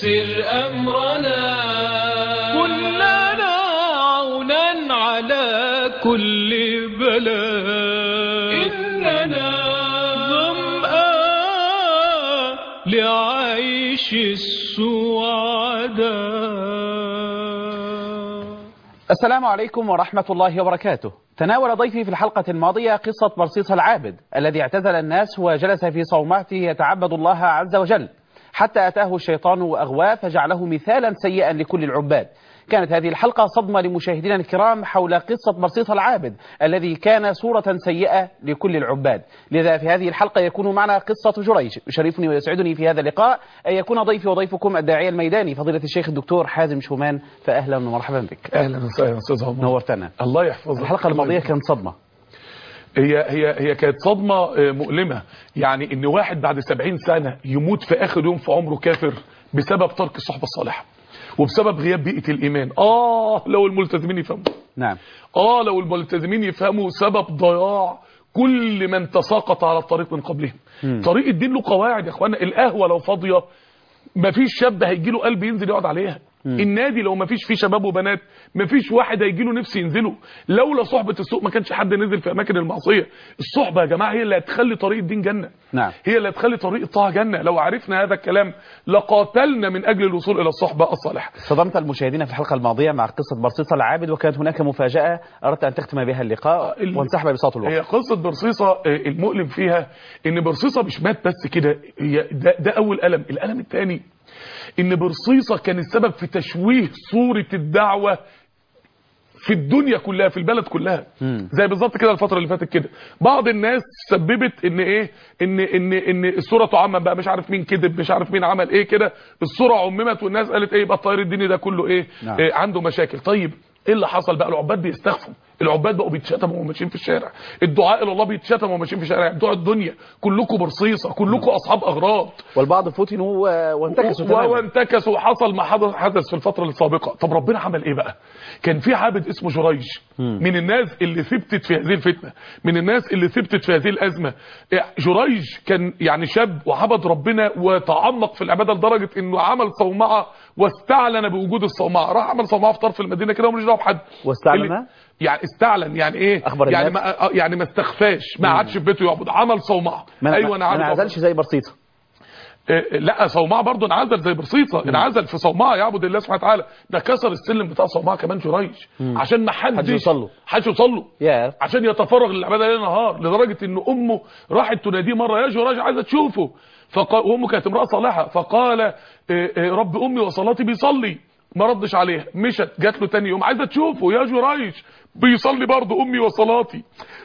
يسر أمرنا كلنا عونا على كل بلاء إننا ظمآن لعيش السعداء السلام عليكم ورحمة الله وبركاته تناول ضيفي في الحلقة الماضية قصة برصيص العابد الذي اعتزل الناس وجلس في صومعته يتعبد الله عز وجل حتى أتاه الشيطان وأغواه فجعله مثالا سيئا لكل العباد كانت هذه الحلقة صدمة لمشاهدينا الكرام حول قصة برصيص العابد الذي كان صورة سيئة لكل العباد لذا في هذه الحلقة يكون معنا قصة جريج يشرفني ويسعدني في هذا اللقاء أن يكون ضيفي وضيفكم الداعية الميداني فضيلة الشيخ الدكتور حازم شومان فأهلا ومرحبا بك اهلا وسهلا استاذ عمر نورتنا الله يحفظك الحلقة الماضية كانت صدمة هي هي هي كانت صدمه آه، مؤلمه يعني ان واحد بعد 70 سنه يموت في اخر يوم في عمره كافر بسبب ترك الصحبه الصالحه وبسبب غياب بيئه الايمان اه لو الملتزمين يفهموا نعم اه لو الملتزمين يفهموا سبب ضياع كل من تساقط على الطريق من قبلهم طريق الدين له قواعد يا اخوانا القهوه لو فاضيه مفيش شاب هيجي له قلب ينزل يقعد عليها النادي لو مفيش فيه شباب وبنات مفيش واحد هيجي له نفس ينزله لولا صحبه السوق ما كانش حد نزل في اماكن المعصيه الصحبه يا جماعه هي اللي هتخلي طريق الدين جنه نعم. هي اللي هتخلي طريق الطاعه جنه لو عرفنا هذا الكلام لقاتلنا من اجل الوصول الى الصحبه الصالحه صدمت المشاهدين في الحلقة الماضية مع قصة برصيص العابد وكانت هناك مفاجأة أردت أن تختم بها اللقاء ال- وانسحب بساط الوقت هي قصة برصيصة آه، المؤلم فيها ان برصيصة مش مات بس كده هي ده, ده اول ألم الألم الثاني ان برصيصة كان السبب في تشويه صورة الدعوة في الدنيا كلها في البلد كلها مم. زي بالظبط كده الفتره اللي فاتت كده بعض الناس سببت ان ايه ان ان ان الصوره تعمم بقى مش عارف مين كذب مش عارف مين عمل ايه كده الصوره عممت والناس قالت ايه يبقى الطيار الديني ده كله ايه, نعم. إيه عنده مشاكل طيب ايه اللي حصل بقى العباد بيستخفوا العباد بقوا بيتشتموا وهم ماشيين في الشارع الدعاء الى الله بيتشتموا وهم ماشيين في الشارع بتوع الدنيا كلكم برصيصه كلكم اصحاب اغراض والبعض فتنوا و- وانتكسوا و- تماما وانتكسوا وحصل ما حدث حدث في الفتره السابقه طب ربنا عمل ايه بقى كان في عابد اسمه جريج من الناس اللي ثبتت في هذه الفتنه من الناس اللي ثبتت في هذه الازمه إيه، جريج كان يعني شاب وعبد ربنا وتعمق في العباده لدرجه انه عمل صومعه واستعلن بوجود الصومعه راح عمل صومعه في طرف المدينه كده ومش دعوه بحد واستعلن؟ اللي- يعني استعلن يعني ايه أخبر يعني الناس؟ ما يعني ما استخفاش ما قعدش في بيته يعبد عمل صومعه ما ايوه انا ما عارف انعزلش زي برصيصة إيه، لا صومعه برضه انعزل زي برصيصه انعزل في صومعه يعبد الله سبحانه وتعالى ده كسر السلم بتاع صومعه كمان جريج عشان ما حدش حدش يوصل له. حدش يوصل له يا عشان يتفرغ للعباده ليل نهار لدرجه ان امه راحت تناديه مره يا جراج عايزه تشوفه فقال وامه كانت امراه صالحه فقال إيه، إيه، رب امي وصلاتي بيصلي ما ردش عليها مشت جات له تاني يوم عايزه تشوفه يا جرايج بيصلي برضه امي وصلاتي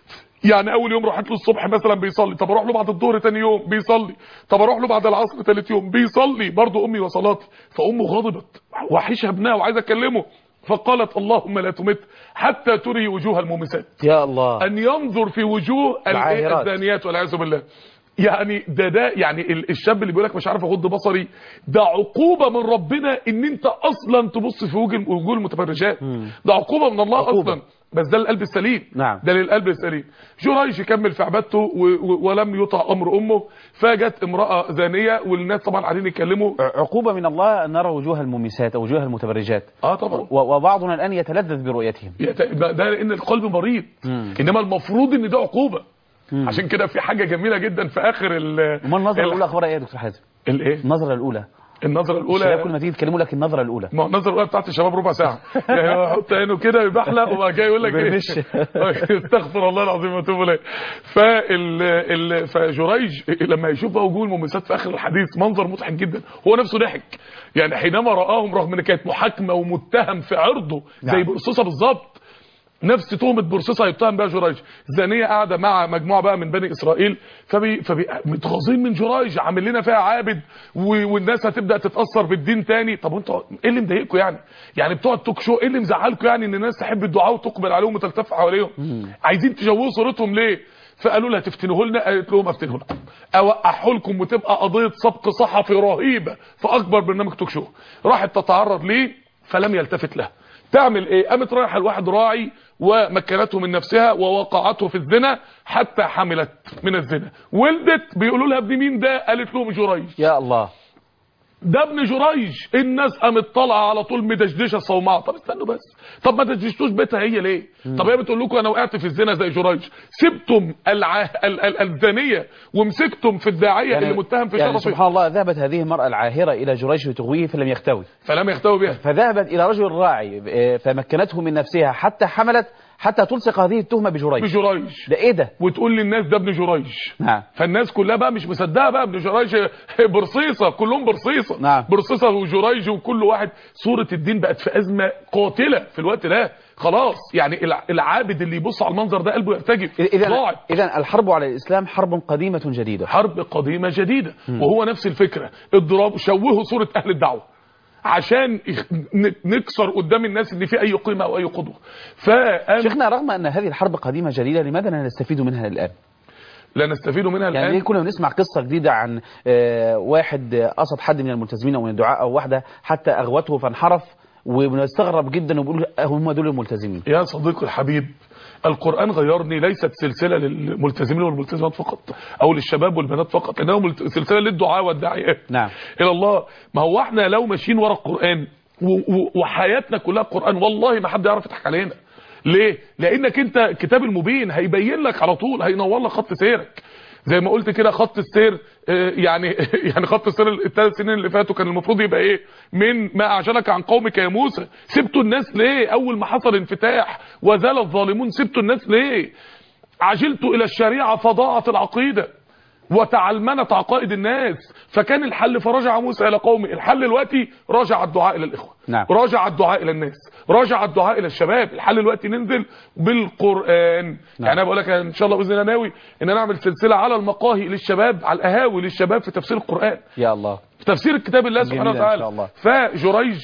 يعني اول يوم رحت له الصبح مثلا بيصلي طب اروح له بعد الظهر تاني يوم بيصلي طب اروح له بعد العصر تالت يوم بيصلي برضه امي وصلاتي فامه غضبت وحشها ابنها وعايزه اكلمه فقالت اللهم لا تمت حتى تري وجوه المومسات يا الله ان ينظر في وجوه الإيه؟ العاهرات. الزانيات والعياذ بالله يعني ده ده يعني ال- الشاب اللي بيقول لك مش عارف اغض بصري ده عقوبه من ربنا ان انت اصلا تبص في وجه وجوه المتبرجات ده عقوبه من الله عقوبة. اصلا بس ده القلب السليم نعم. ده للقلب السليم جريج كمل في عبادته و و ولم يطع امر امه فجت امراه زانيه والناس طبعا قاعدين يتكلموا ع- عقوبة من الله أن نرى وجوه المميسات أو وجوه المتبرجات اه طبعا و- وبعضنا الآن يتلذذ برؤيتهم يت- ده ده لان القلب مريض انما المفروض ان ده عقوبه عشان كده في حاجه جميله جدا في اخر ال وما النظرة ال- الأولى أخبارها إيه يا دكتور حازم الايه النظرة الأولى النظره الشباب كل الاولى ما تيجي تكلموا لك النظرة الأولى ما هو النظره الاولى بتاعت الشباب ربع ساعه يعني هو يحط عينه كده يبحلق وبعد كده يقول لك ايه بيرمش. استغفر الله العظيم واتوب اليه فال ال... فجريج لما يشوف بقى وجوه المميسات في اخر الحديث منظر مضحك جدا هو نفسه ضحك يعني حينما راهم رغم ان كانت محاكمه ومتهم في عرضه زي نعم. برصاصه بالظبط نفس تهمه برصاصه يتهم بها جريج زانيه قاعده مع مجموعه بقى من بني اسرائيل فبي فبي متغاظين من جريج عامل لنا فيها عابد و... والناس هتبدا تتاثر بالدين تاني طب وانتوا ايه اللي مضايقكم يعني يعني بتوع التوك شو ايه اللي مزعلكم يعني ان الناس تحب الدعاء وتقبل عليهم وتلتف حواليهم عايزين تجوزوا صورتهم ليه فقالوا لها تفتنوه لنا قالت لهم افتنه لكم اوقعه لكم وتبقى قضيه سبق صحفي رهيبه في اكبر برنامج توك شو راحت تتعرض ليه فلم يلتفت لها تعمل ايه قامت رايحه الواحد راعي ومكنته من نفسها ووقعته في الزنا حتى حملت من الزنا ولدت بيقولوا لها ابن مين ده قالت لهم جريج يا الله ده ابن جريج الناس قامت طالعه على طول مدشدشه صومعه طب استنوا بس طب ما دشدشتوش بيتها هي ليه طب هي بتقول لكم انا وقعت في الزنا زي جريج سبتم الع... ال... ال... الزانيه ومسكتم في الداعيه اللي متهم في يعني شرفه سبحان الله ذهبت هذه المرأة العاهرة إلى جريج لتغويه فلم يختوي فلم يختوي بها فذهبت إلى رجل راعي آه، فمكنته من نفسها حتى حملت حتى تلصق هذه التهمة بجريج بجريج ده إيه ده؟ وتقول للناس ده ابن جريج نعم فالناس كلها بقى مش مصدقه بقى ابن جريج برصيصه كلهم برصيصه نعم. برصيصه وجريج وكل واحد صوره الدين بقت في ازمه قاتله في الوقت ده خلاص يعني الع- العابد اللي يبص على المنظر ده قلبه يرتجف إذا ضاعت إذا الحرب على الإسلام حرب قديمة جديدة حرب قديمه جديده وهو نفس الفكره اضراب شوهوا صوره اهل الدعوه عشان يخ- ن- نكسر قدام الناس ان في اي قيمه او اي قدوه فقام شيخنا رغم أن هذه الحرب قديمة جديدة لماذا لا نستفيد منها الآن؟ لا نستفيد منها يعني ليه الان كنا بنسمع قصة جديدة عن آه، واحد آه، قصد حد من الملتزمين أو من الدعاء أو واحدة حتى أغوته فانحرف وبنستغرب جدا وبنقول هم دول الملتزمين يا صديقي الحبيب القرآن غيرني ليست سلسلة للملتزمين والملتزمات فقط أو للشباب والبنات فقط إنها ملت- سلسلة للدعاء والداعيات نعم. إلى الله ما هو احنا لو ماشيين ورا القرآن و- و- وحياتنا كلها القرآن والله ما حد يعرف يضحك علينا ليه؟ لأنك أنت الكتاب المبين هيبين لك على طول هينور لك خط سيرك زي ما قلت كده خط السير آه، يعني يعني خط السير الثلاث سنين اللي فاتوا كان المفروض يبقى ايه من ما اعجلك عن قومك يا موسى سبتوا الناس ليه اول ما حصل انفتاح وزال الظالمون سبتوا الناس ليه عجلتوا الى الشريعه فضاعت العقيده وتعلمنت عقائد الناس فكان الحل فرجع موسى الى قومه الحل دلوقتي رجع الدعاء الى الاخوه نعم. رجع الدعاء الى الناس رجع الدعاء الى الشباب الحل دلوقتي ننزل بالقران نعم. يعني انا بقول لك ان شاء الله باذن الله ناوي ان انا اعمل سلسله على المقاهي للشباب على القهاوي للشباب في تفسير القران يا الله في تفسير كتاب الله سبحانه جميل إن وتعالى شاء الله. فجريج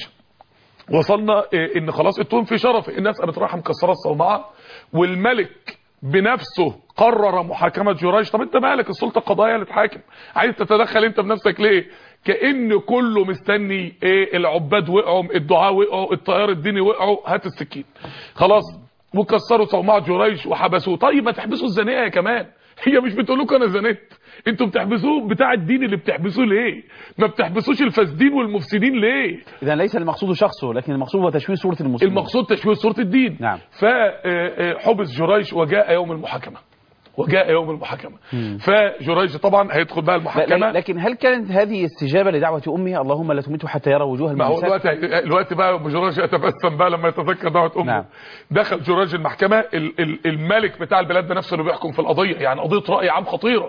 وصلنا إيه، ان خلاص التون في شرف الناس قامت رايحه مكسره الصومعه والملك بنفسه قرر محاكمه جريج طب انت مالك السلطه القضائيه اللي تحاكم عايز تتدخل انت بنفسك ليه كان كله مستني ايه العباد وقعوا الدعاء وقعوا التيار الديني وقعوا هات السكين خلاص وكسروا صومعه جريج وحبسوه طيب ما تحبسوا الزانيه يا كمان هي مش بتقول لكم انا زنيت انتوا بتحبسوه بتاع الدين اللي بتحبسوه ليه ما بتحبسوش الفاسدين والمفسدين ليه إذا ليس المقصود شخصه لكن المقصود هو تشويه صورة المسلمين المقصود تشويه صورة الدين نعم. فحبس جريج وجاء يوم المحاكمة وجاء يوم المحاكمة فجريج طبعا هيدخل بقى لا- المحاكمة لكن هل كانت هذه استجابة لدعوة أمه اللهم لا تمته حتى يرى وجوه ما هو المؤمنات الوقت الوقت بقى أبو جراج يتبسم بقى لما يتذكر دعوة امه نعم. دخل جراج المحكمة ال- ال- الملك بتاع البلاد ده نفسه اللي بيحكم في القضية يعني قضية رأي عام خطيرة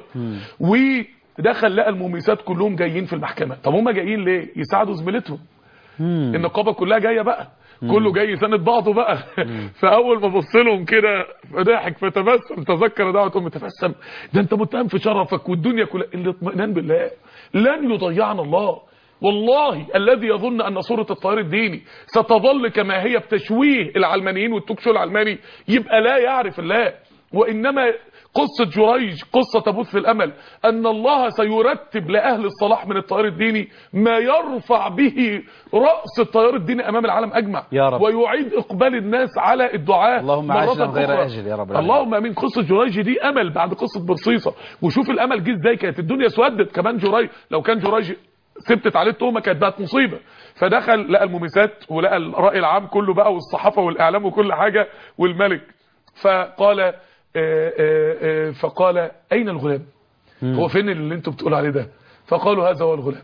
ودخل لقى المميسات كلهم جايين في المحكمة طب هم جايين ليه يساعدوا زميلتهم النقابة كلها جاية بقى كله جاي يساند بعضه بقى فاول ما بص لهم كده فضحك فتبسم تذكر دعوه ام تبسم ده انت متهم في شرفك والدنيا كلها الاطمئنان بالله لن يضيعنا الله والله الذي يظن ان صوره التيار الديني ستظل كما هي بتشويه العلمانيين والتوك شو العلماني يبقى لا يعرف الله وانما قصة جريج قصة تبث الأمل أن الله سيرتب لأهل الصلاح من التيار الديني ما يرفع به رأس التيار الديني أمام العالم أجمع يا رب. ويعيد إقبال الناس على الدعاء اللهم مرة عاجلا غير أخرى. آجل يا رب العالمين. اللهم امين قصة جريج دي أمل بعد قصة برصيصة وشوف الأمل جه ازاي كانت الدنيا اسودت كمان جريج لو كان جريج ثبتت عليه التهمه كانت بقت مصيبه فدخل لقى المميسات ولقى الراي العام كله بقى والصحافه والاعلام وكل حاجه والملك فقال آه، آه، آه، فقال اين الغلام هو فين اللي انتوا بتقولوا عليه ده فقالوا هذا هو الغلام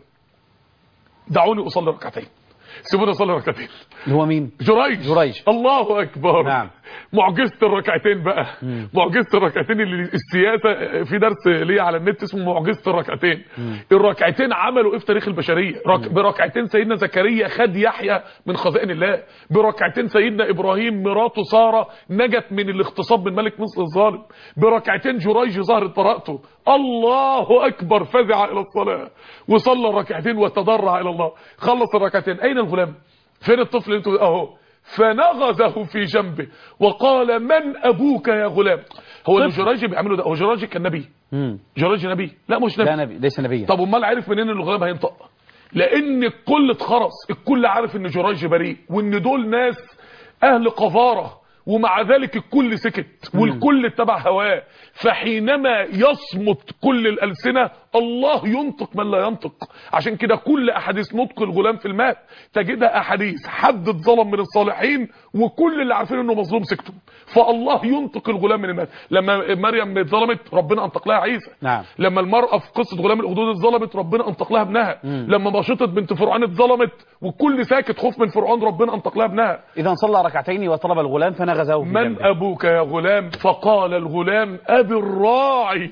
دعوني اصلي ركعتين سيبوني اصلي ركعتين اللي هو مين جريج جريج. الله اكبر نعم. معجزه الركعتين بقى معجزه الركعتين اللي السياسه في درس ليه على النت اسمه معجزه الركعتين الركعتين عملوا ايه في تاريخ البشريه رك... بركعتين سيدنا زكريا خد يحيى من خزائن الله بركعتين سيدنا ابراهيم مراته ساره نجت من الاغتصاب من ملك مصر الظالم بركعتين جريج ظهرت براءته الله اكبر فزع الى الصلاه وصلى الركعتين وتضرع الى الله خلص الركعتين اين الغلام فين الطفل اللي انتوا اهو فنغزه في جنبه وقال من ابوك يا غلام هو اللي جراجي بيعمله ده هو جراجي كان نبي مم. جراجي نبي لا مش نبي لا نبي ليس نبيا طب امال عرف منين ان الغلام هينطق لان الكل اتخرس الكل عارف ان جراج بريء وان دول ناس اهل قذاره ومع ذلك الكل سكت والكل اتبع هواه فحينما يصمت كل الالسنه الله ينطق من لا ينطق عشان كده كل احاديث نطق الغلام في الماء تجدها احاديث حد اتظلم من الصالحين وكل اللي عارفين انه مظلوم سكتوا فالله ينطق الغلام من الماء لما مريم اتظلمت ربنا انطق لها عيسى نعم. لما المرأة في قصة غلام الأخدود اتظلمت ربنا انطق لها ابنها لما بشطت بنت فرعون اتظلمت والكل ساكت خوف من فرعون ربنا انطق لها ابنها إذا صلى ركعتين وطلب الغلام فنغزه في من جنبه أبوك يا غلام فقال الغلام أبي الراعي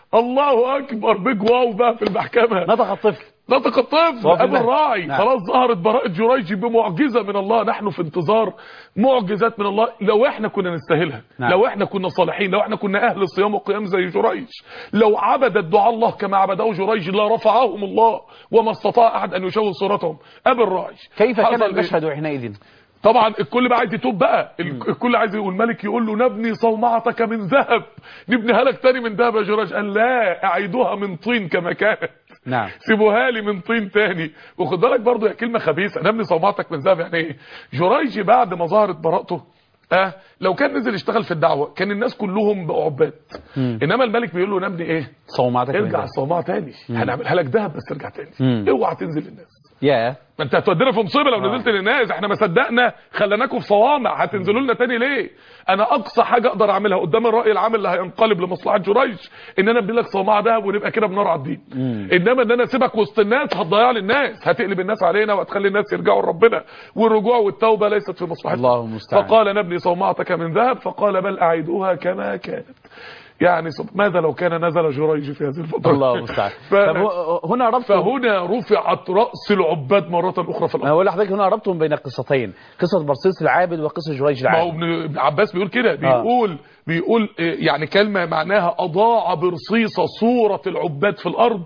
الله أكبر بيج واو بقى في المحكمة نطق الطفل نطق الطفل وفي ابو الله. الراعي نعم. خلاص ظهرت براءة جريج بمعجزة من الله نحن في انتظار معجزات من الله لو احنا كنا نستاهلها نعم. لو احنا كنا صالحين لو احنا كنا اهل الصيام والقيام زي جريج لو عبد الدعاء الله كما عبده جريج لرفعهم الله وما استطاع احد ان يشوه صورتهم ابو الراعي كيف كان حصل إيه؟ المشهد حينئذ طبعا الكل بقى عايز يتوب بقى ال- الكل عايز يقول الملك يقول له نبني صومعتك من ذهب نبنيها لك تاني من ذهب يا جراج قال لا اعيدوها من طين كما كانت نعم سيبوها لي من طين تاني وخد بالك برضه هي كلمه خبيثه نبني صومعتك من ذهب يعني ايه جرايج بعد ما ظهرت براءته اه لو كان نزل يشتغل في الدعوه كان الناس كلهم بقوا عباد انما الملك بيقول له نبني ايه صومعتك من ارجع ذهب. الصومعه تاني هنعملها لك ذهب بس ارجع تاني مم. اوعى تنزل للناس يا ما انت هتودينا في مصيبه لو نزلت للناس احنا ما صدقنا خليناكم في صوامع هتنزلوا لنا تاني ليه انا اقصى حاجه اقدر اعملها قدام الراي العام اللي هينقلب لمصلحه جريج ان انا ابني لك صومعه ذهب ونبقى كده بنار على الدين انما ان انا اسيبك وسط الناس هتضيع لي الناس هتقلب الناس علينا وهتخلي الناس يرجعوا لربنا والرجوع والتوبه ليست في مصلحتنا الله المستعان. فقال نبني صومعتك من ذهب فقال بل اعيدوها كما كانت يعني سب- ماذا لو كان نزل جريج في هذه الفتره الله المستعان ف... طب هو- هنا ربط فهنا رفعت رأس العباد مرة أخرى في انا الأرض بقول لحضرتك هنا ربط بين قصتين قصه برصيص العابد وقصه جريج ما هو العابد ابن ابن عباس بيقول كده بيقول بيقول آه، يعني كلمة معناها أضاع برصيصة صورة العباد في الأرض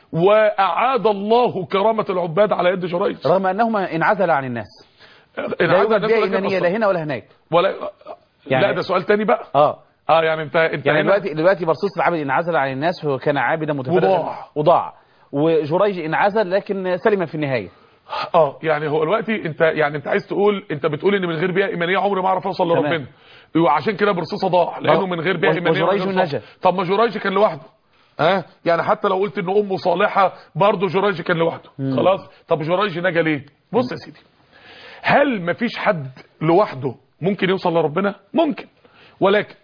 وأعاد الله كرامة العباد على يد جريج رغم انهما انعزل عن الناس لا انعاد يوجد الناس بيئه ولكن ايمانيه أصلاً. لا هنا ولا هناك ولا يعني- لا ده سؤال تاني بقى اه اه يعني انت انت يعني هنا دلوقتي دلوقتي برصيص العابد انعزل عن الناس وكان عابدا متفرغا وضاع. وضاع وجريج انعزل لكن سلم في النهايه اه يعني هو دلوقتي انت يعني انت عايز تقول انت بتقول ان من غير بيئه ايمانيه عمري ما اعرف اوصل تمام. لربنا وعشان كده برصيصه ضاع لانه آه. من غير بيئه و- ايمانيه وجريج من غير نجا. صلاح. طب ما جريج كان لوحده اه يعني حتى لو قلت ان امه صالحه برضه جريج كان لوحده خلاص طب جريج نجا ليه بص يا سيدي هل مفيش حد لوحده ممكن يوصل لربنا ممكن ولكن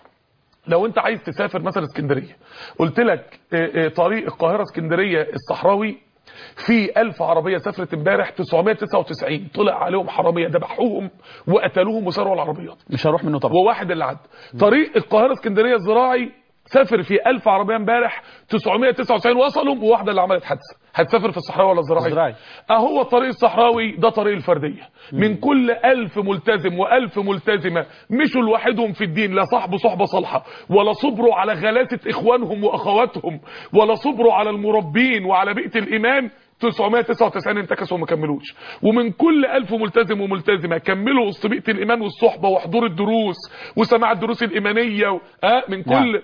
لو انت عايز تسافر مثلا اسكندريه قلت لك اه، اه، طريق القاهره اسكندريه الصحراوي في ألف عربية سافرت امبارح 999 طلع عليهم حرامية ذبحوهم وقتلوهم وسرقوا العربيات مش هروح منه طبعا وواحد اللي عدى طريق القاهرة اسكندرية الزراعي سافر في 1000 عربية امبارح 999 وصلهم وواحدة اللي عملت حادثة هتسافر في الصحراوي ولا الزراعي الزراعي. اهو الطريق الصحراوي ده طريق الفردية من كل ألف ملتزم وألف ملتزمة مشوا لوحدهم في الدين لا صاحبوا صحبة صالحة ولا صبروا على غلاسة إخوانهم وأخواتهم ولا صبروا على المربين وعلى بيئة الإيمان 999 انتكسوا وما كملوش ومن كل ألف ملتزم وملتزمة كملوا وسط بيئة الإيمان والصحبة وحضور الدروس وسماع الدروس الإيمانية و... آه من كل نعم.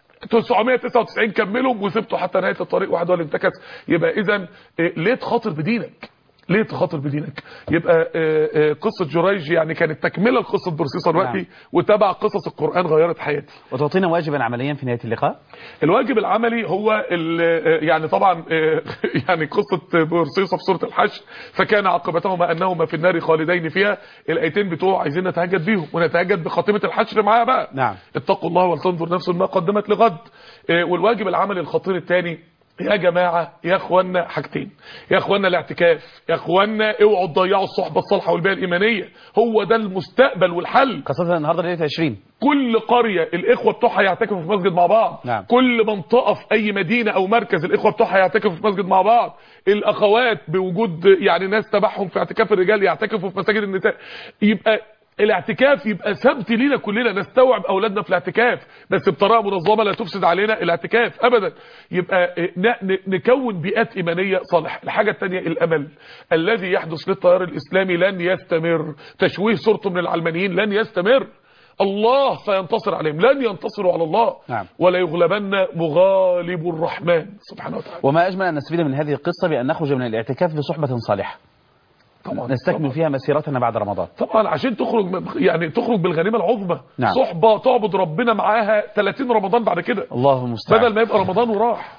999 كملوا وسبتوا حتى نهاية الطريق واحد هو اللي انتكس يبقى إذا ليه تخاطر بدينك ليه تخاطر بدينك يبقى آه، آه، قصة جريج يعني كانت تكملة لقصة برسيسة دلوقتي نعم. وتبع قصص القرآن غيرت حياتي وتعطينا واجبا عمليا في نهايه اللقاء الواجب العملي هو ال- يعني طبعا آه، يعني قصة برصيصة في سورة الحشر فكان عاقبتهما أنهما في النار خالدين فيها الآيتين بتوع عايزين نتهجد بيهم ونتهجد بخاتمة الحشر معاها بقى نعم. اتقوا الله ولتنظر نفس ما قدمت لغد آه، والواجب العملي الخطير الثاني يا جماعة يا اخوانا حاجتين يا اخوانا الاعتكاف يا اخوانا اوعوا تضيعوا الصحبة الصالحة والبيئة الإيمانية هو ده المستقبل والحل خاصه النهارده ليله 20 كل قرية الإخوة بتوعها يعتكفوا في مسجد مع بعض نعم. كل منطقة في أي مدينة أو مركز الإخوة بتوعها يعتكفوا في مسجد مع بعض الأخوات بوجود يعني ناس تبعهم في اعتكاف الرجال يعتكفوا في مساجد النساء يبقى الاعتكاف يبقى سبت لينا كلنا نستوعب اولادنا في الاعتكاف بس بطريقه منظمه لا تفسد علينا الاعتكاف ابدا يبقى ن- ن- نكون بيئات ايمانيه صالحه الحاجه الثانيه الامل الذي يحدث للتيار الاسلامي لن يستمر تشويه صورته من العلمانيين لن يستمر الله سينتصر عليهم لن ينتصروا على الله نعم. ولا يغلبن مغالب الرحمن سبحانه وتعالى وما اجمل ان نستفيد من هذه القصه بان نخرج من الاعتكاف بصحبه صالحه طبعا نستكمل فيها مسيرتنا بعد رمضان طبعا عشان تخرج من- يعني تخرج بالغنيمه العظمى نعم. صحبه تعبد ربنا معاها 30 رمضان بعد كده الله المستعان بدل ما يبقى رمضان وراح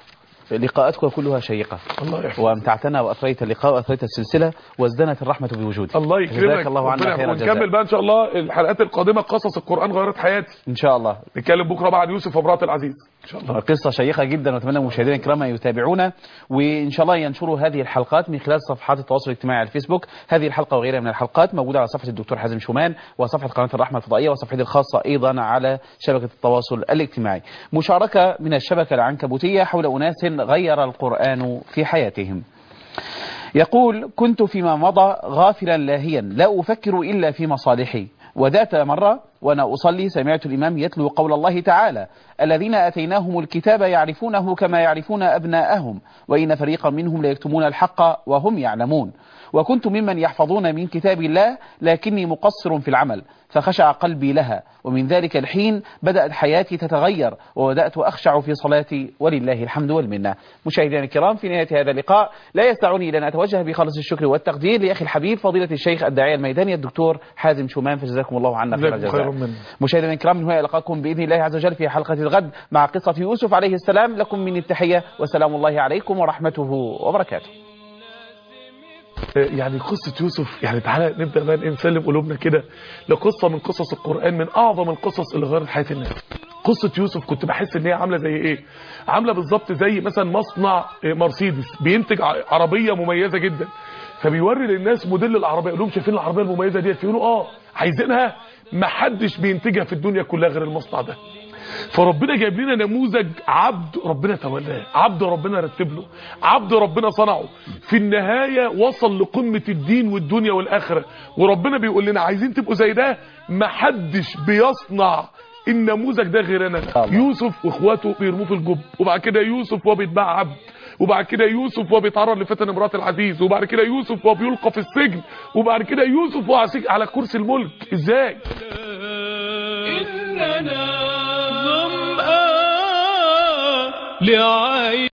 لقاءاتك كلها شيقة الله يحفظك وامتعتنا وأثريت اللقاء وأثريت السلسلة وازدنت الرحمة بوجودك الله جزاك يكرمك الله عنا ربنا خير يحفظك. الجزاء ونكمل بقى ان شاء الله الحلقات القادمه قصص القران غيرت حياتي إن شاء الله نتكلم بكره بقى عن يوسف وامراه العزيز ان شاء الله قصة شيقة جدا واتمنى مشاهدينا الكرام أن يتابعونا وإن شاء الله ينشروا هذه الحلقات من خلال صفحات التواصل الاجتماعي على الفيسبوك هذه الحلقة وغيرها من الحلقات موجودة على صفحة الدكتور حازم شومان وصفحة قناة الرحمة الفضائية وصفحتي الخاصة أيضا على شبكة التواصل الاجتماعي مشاركة من الشبكة العنكبوتية حول أناس غير القرآن في حياتهم يقول كنت فيما مضى غافلا لاهيا لا أفكر إلا في مصالحي وذات مرة وأنا أصلي سمعت الإمام يتلو قول الله تعالى الذين أتيناهم الكتاب يعرفونه كما يعرفون أبناءهم وإن فريقا منهم ليكتمون الحق وهم يعلمون وكنت ممن يحفظون من كتاب الله لكني مقصر في العمل فخشع قلبي لها ومن ذلك الحين بدأت حياتي تتغير وبدأت أخشع في صلاتي ولله الحمد والمنة مشاهدينا الكرام في نهاية هذا اللقاء لا يسعني إلا أن أتوجه بخالص الشكر والتقدير لأخي الحبيب فضيلة الشيخ الداعية الميداني الدكتور حازم شومان فجزاكم الله عنا خير جزاكم خيرا الجزاء منا مشاهدينا الكرام من هنا ألقاكم بإذن الله عز وجل في حلقة الغد مع قصة يوسف عليه السلام لكم من التحية وسلام الله عليكم ورحمته وبركاته يعني قصة يوسف يعني تعالى نبدأ بقى إيه نسلم قلوبنا كده لقصة من قصص القرآن من أعظم القصص اللي غيرت حياة الناس قصة يوسف كنت بحس إن هي عاملة زي إيه عاملة بالظبط زي مثلا مصنع إيه، مرسيدس بينتج ع- عربية مميزة جدا فبيوري للناس موديل العربية يقول لهم شايفين العربية المميزة ديت يقولوا اه عايزينها محدش بينتجها في الدنيا كلها غير المصنع ده فربنا جايب لنا نموذج عبد ربنا تولاه عبد ربنا رتب له عبد ربنا صنعه في النهاية وصل لقمة الدين والدنيا والآخرة وربنا بيقول لنا عايزين تبقوا زي ده محدش بيصنع النموذج ده غيرنا الله. يوسف واخواته بيرموه في الجب وبعد كده يوسف وهو بيتباع عبد وبعد كده يوسف وهو بيتعرض لفتن امراه العزيز وبعد كده يوسف وهو بيلقى في السجن وبعد كده يوسف وهو على سج- على كرسي الملك ازاي إننا ظمآن لعين